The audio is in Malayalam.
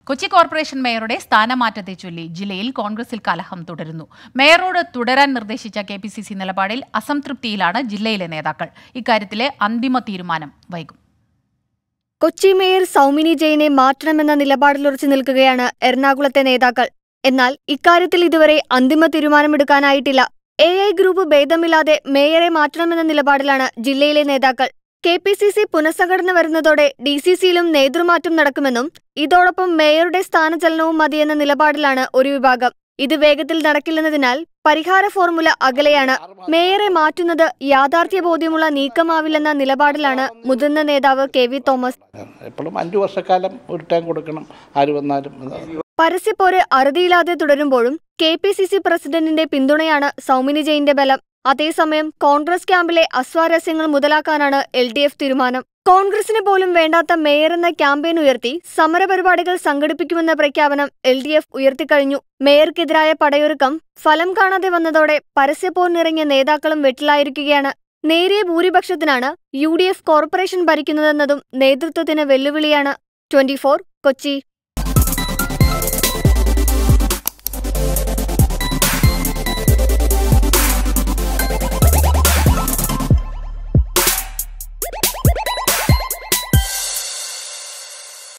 കൊച്ചി കോർപ്പറേഷൻ മേയറുടെ സ്ഥാനമാറ്റത്തെ ചൊല്ലി ജില്ലയിൽ കോൺഗ്രസിൽ കലഹം തുടരുന്നു മേയറോട് തുടരാൻ നിർദ്ദേശിച്ച കെ പി സി സി നിലപാടിൽ അസംതൃപ്തിയിലാണ് ജില്ലയിലെ നേതാക്കൾ ഇക്കാര്യത്തിലെ അന്തിമ തീരുമാനം വൈകും കൊച്ചി മേയർ സൗമിനി ജെയിനെ മാറ്റണമെന്ന നിലപാടിലുറച്ചു നിൽക്കുകയാണ് എറണാകുളത്തെ നേതാക്കൾ എന്നാൽ ഇക്കാര്യത്തിൽ ഇതുവരെ അന്തിമ തീരുമാനമെടുക്കാനായിട്ടില്ല എ ഐ ഗ്രൂപ്പ് ഭേദമില്ലാതെ മേയറെ മാറ്റണമെന്ന നിലപാടിലാണ് ജില്ലയിലെ നേതാക്കൾ കെ പി സി സി പുനഃസംഘടന വരുന്നതോടെ ഡി സി സിയിലും നേതൃമാറ്റം നടക്കുമെന്നും ഇതോടൊപ്പം മേയറുടെ സ്ഥാനചലനവും മതിയെന്ന നിലപാടിലാണ് ഒരു വിഭാഗം ഇത് വേഗത്തിൽ നടക്കില്ലെന്നതിനാൽ പരിഹാര ഫോർമുല അകലെയാണ് മേയറെ മാറ്റുന്നത് യാഥാർത്ഥ്യബോധ്യമുള്ള നീക്കമാവില്ലെന്ന നിലപാടിലാണ് മുതിർന്ന നേതാവ് കെ വി തോമസ് എപ്പോഴും അഞ്ചു വർഷക്കാലം ഒരു ടൈം കൊടുക്കണം ആര് വന്നാലും പരസ്യപ്പോര് അറുതിയില്ലാതെ തുടരുമ്പോഴും കെ പി സി സി പ്രസിഡന്റിന്റെ പിന്തുണയാണ് സൗമിനി ജെയിന്റെ ബലം അതേസമയം കോൺഗ്രസ് ക്യാമ്പിലെ അസ്വാരസ്യങ്ങൾ മുതലാക്കാനാണ് എൽ ഡി എഫ് തീരുമാനം കോൺഗ്രസിന് പോലും വേണ്ടാത്ത മേയർ എന്ന ക്യാമ്പയിൻ ഉയർത്തി സമരപരിപാടികൾ സംഘടിപ്പിക്കുമെന്ന പ്രഖ്യാപനം എൽ ഡി എഫ് ഉയർത്തിക്കഴിഞ്ഞു മേയർക്കെതിരായ പടയൊരുക്കം ഫലം കാണാതെ വന്നതോടെ പരസ്യപ്പോരിനിറങ്ങിയ നേതാക്കളും വെട്ടിലായിരിക്കുകയാണ് നേരിയ ഭൂരിപക്ഷത്തിനാണ് യു ഡി എഫ് കോർപ്പറേഷൻ ഭരിക്കുന്നതെന്നതും നേതൃത്വത്തിന് വെല്ലുവിളിയാണ് ട്വന്റി കൊച്ചി